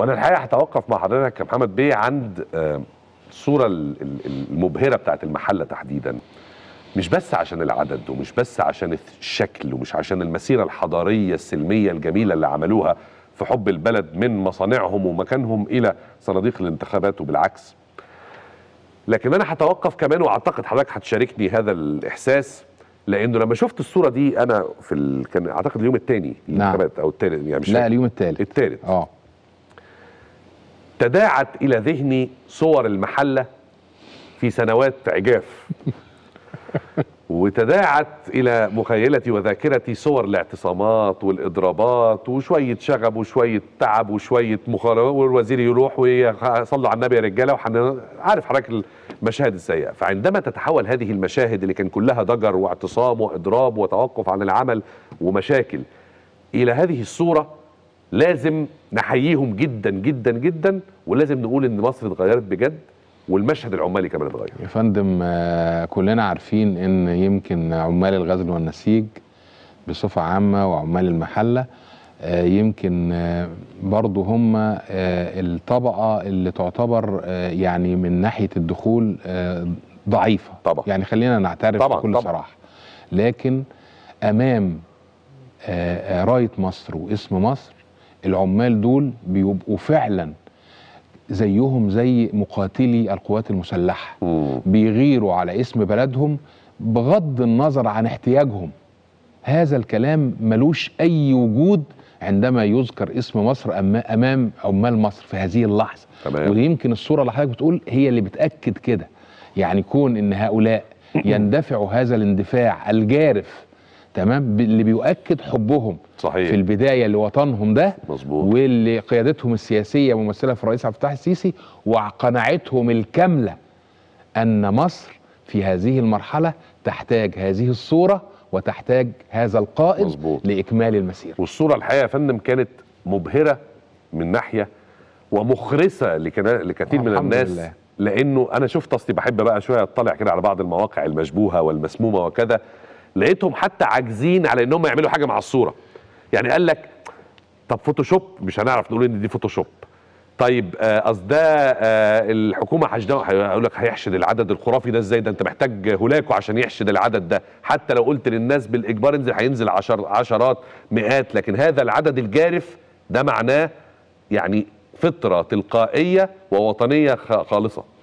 وانا الحقيقه هتوقف مع حضرتك يا محمد بيه عند آه، الصوره ال- ال- المبهره بتاعت المحله تحديدا مش بس عشان العدد ومش بس عشان الشكل ومش عشان المسيره الحضاريه السلميه الجميله اللي عملوها في حب البلد من مصانعهم ومكانهم الى صناديق الانتخابات وبالعكس لكن انا هتوقف كمان واعتقد حضرتك هتشاركني هذا الاحساس لانه لما شفت الصوره دي انا في ال... كان اعتقد اليوم الثاني الانتخابات او الثالث يعني مش لا فاكر. اليوم الثالث الثالث اه تداعت الى ذهني صور المحله في سنوات عجاف وتداعت الى مخيلتي وذاكرتي صور الاعتصامات والاضرابات وشويه شغب وشويه تعب وشويه مخالفه والوزير يروح ويصلوا على النبي يا رجاله وحن عارف حضرتك المشاهد السيئه فعندما تتحول هذه المشاهد اللي كان كلها ضجر واعتصام واضراب وتوقف عن العمل ومشاكل الى هذه الصوره لازم نحييهم جدا جدا جدا ولازم نقول ان مصر اتغيرت بجد والمشهد العمالي كمان اتغير يا فندم آه، كلنا عارفين ان يمكن عمال الغزل والنسيج بصفة عامة وعمال المحلة آه، يمكن آه، برضو هم آه، الطبقة اللي تعتبر آه، يعني من ناحية الدخول آه، ضعيفة طبعا. يعني خلينا نعترف طبعا، بكل طبعا. صراحة لكن أمام آه، آه، راية مصر واسم مصر العمال دول بيبقوا فعلا زيهم زي مقاتلي القوات المسلحة بيغيروا على اسم بلدهم بغض النظر عن احتياجهم هذا الكلام ملوش أي وجود عندما يذكر اسم مصر أما- أمام عمال مصر في هذه اللحظة تمام. ودي يمكن الصورة اللي حضرتك بتقول هي اللي بتأكد كده يعني كون إن هؤلاء يندفعوا هذا الاندفاع الجارف تمام ب- اللي بيؤكد حبهم صحيح. في البداية لوطنهم ده مظبوط. واللي قيادتهم السياسية ممثلة في الرئيس عبد الفتاح السيسي وقناعتهم الكاملة أن مصر في هذه المرحلة تحتاج هذه الصورة وتحتاج هذا القائد مظبوط. لإكمال المسيرة والصوره الحقيقه يا فندم كانت مبهره من ناحيه ومخرسه لكنا- لكثير من الحمد الناس لله. لانه انا شفت اصلي بحب بقى شويه اطلع كده على بعض المواقع المشبوهه والمسمومه وكذا لقيتهم حتى عاجزين على انهم يعملوا حاجه مع الصوره يعني قال لك طب فوتوشوب مش هنعرف نقول ان دي فوتوشوب طيب آه، اصل ده آه، الحكومه حشده هيقول لك هيحشد العدد الخرافي ده ازاي ده انت محتاج هولاكو عشان يحشد العدد ده حتى لو قلت للناس بالاجبار انزل هينزل عشر عشرات مئات لكن هذا العدد الجارف ده معناه يعني فطره تلقائيه ووطنيه خ- خالصه